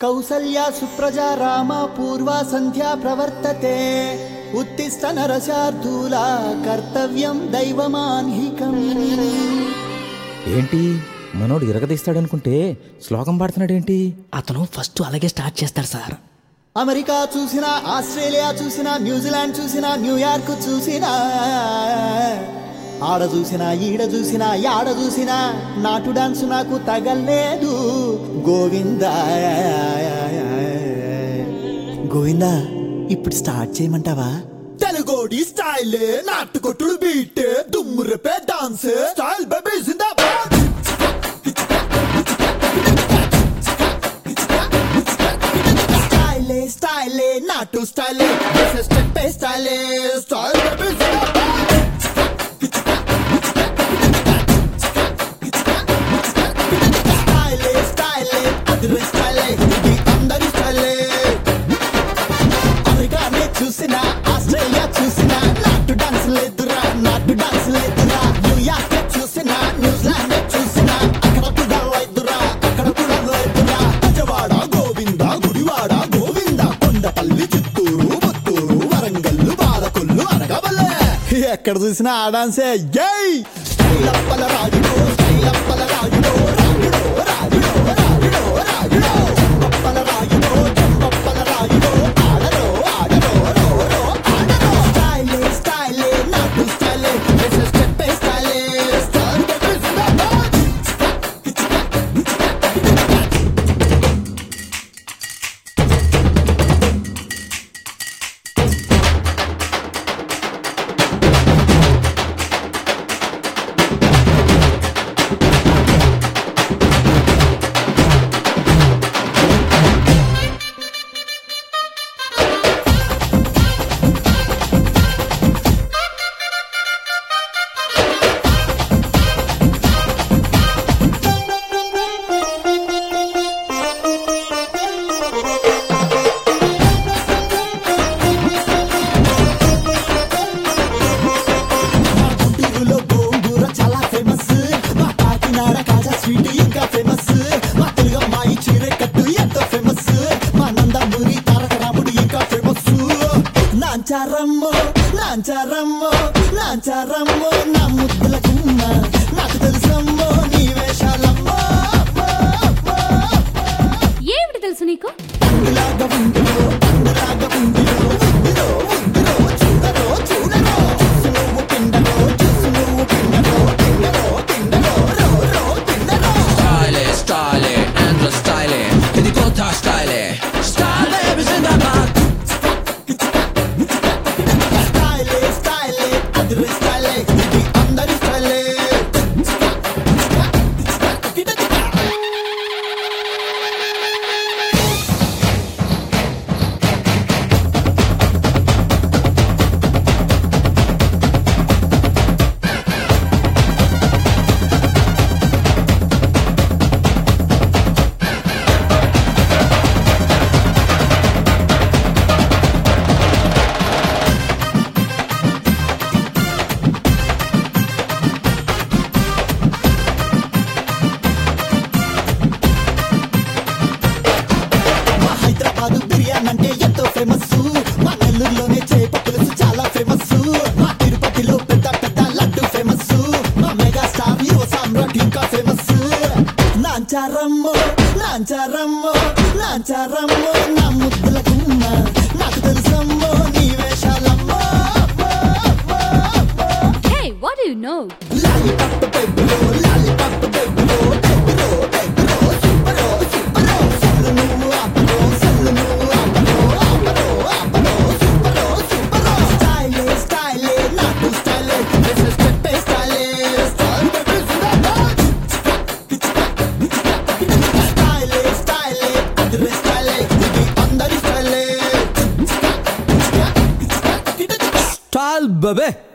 కౌసల్యా సుప్రజా రామ పూర్వా సంధ్యా ప్రవర్తతే ఉత్తిష్ట నరశార్దూల కర్తవ్యం దైవమాన్హికం ఏంటి మనోడు ఇరగదీస్తాడనుకుంటే శ్లోకం పాడుతున్నాడేంటి అతను ఫస్ట్ అలాగే స్టార్ట్ చేస్తాడు సార్ అమెరికా చూసినా ఆస్ట్రేలియా చూసినా న్యూజిలాండ్ చూసినా న్యూయార్క్ చూసినా ఆడ చూసినా ఈడ చూసినా యాడ చూసినా నాటు డాన్స్ నాకు తగలేదు గోవింద గోవింద ఇప్పుడు స్టార్ట్ చేయమంటావా తెలుగోడి స్టైల్ నాటుకొట్టుడు బీట్ దుమ్ము రేపే డాన్స్ స్టైల్ బేబీ జిందాబాద్ స్టైలే స్టైలే నాటు స్టైలే స్టెప్ స్టైలే స్టైల్ బేబీ జిందాబాద్ స్టైలే స్టైలే అదిరే స్టైలే ఇది అందరి స్టైలే అమెరికానే చూసినా ఆస్ట్రేలియా చూసినా నాటు డాన్స్ లేదురా నాటు డాన్స్ లేదురా న్యూయార్క్ చూసినా న్యూజిలాండ్ చూసినా అక్కడ కూడా లేదురా అక్కడ కూడా లేదురా విజయవాడ గోవింద గుడివాడ గోవింద కొండపల్లి చిత్తూరు పుత్తూరు వరంగల్లు బాలకొల్లు అనగవల్లే ఎక్కడ చూసినా ఆ డాన్సే జై స్టైలప్పల రాజుడో స్టైలప్పల రాజుడో రాజుడో రాజుడో రాజుడో రాజుడో జంపప్పల రాజుడో జంపప్పల రాజుడో ఆడరో ఆడరో రో రో ఆడరో స్టైలే స్టైలే నాటు స్టైలే వేసే స్టెప్పే స్టైలే స్టైల్ బేబీ జిందాబాద్ మా గుంటూరులో గోంగూర చాలా ఫేమస్ మా కాకినాడ కాజా స్వీట్ ఇంకా ఫేమస్ మా తెలుగమ్మాయి చీర కట్టు ఎంతో ఫేమస్ మా నందమూరి తారక రాముడు ఇంకా ఫేమస్ నాంచారమ్మో నాంచారమ్మో నాంచారమ్మో నా ముద్దుల గుమ్మ నాకు తెలుసమ్మో నీ వేషాలమ్మో అమ్మో, అమ్మో, ఏమిటి తెలుసు నీకు అందులాగా ఉందిరో అందులాగా ఉందిరో ఉందిరో ఉందిరో చూడరో చూడరో చూసు నువ్వు పిండరో చూసు నువ్వు పిండరో పిండరో పిండరో రో రో పిండరో Style, style, endless style. ఇది కొత్త style. Style baby జిందాబాద్. స్టైలే స్టైలే అదిరే స్టైలే ఇది అందరి స్టైలే మా హైదరాబాద్ బిర్యానీ అంటే ఎంతో ఫేమస్ మా నెల్లూరులోనే చేప పులుసు చాలా ఫేమస్ మా తిరుపతిలో పెద్ద పెద్ద లడ్డు ఫేమస్ మా మెగా స్టార్ యువ సామ్రాట్ ఇంకా ఫేమస్ నాంచారమ్మో నాంచారమ్మో నాంచారమ్మో నా ముద్దుల గుమ్మ నాకు తెలుసమ్మో నీ వేషాలమ్మో అమ్మో, అమ్మో, అమ్మో. Hey what you know lollipop బేబీలో లాలిపాప్ బేబీలో బేబీలో బేబీలో సూపరో సూపరో సల్లు నువ్వు ఆపరో సల్లు నువ్వు ఆపరో ఆపరో ఆపరో సూపరో సూపరో స్టైలే స్టైలే నాటు స్టైలే వేసే స్టెప్పే స్టైలే స్టైల్ బేబీ జిందాబాద్ స్టైలే స్టైలే అదిరే స్టైలే ఇది అందరి స్టైలే Style baby.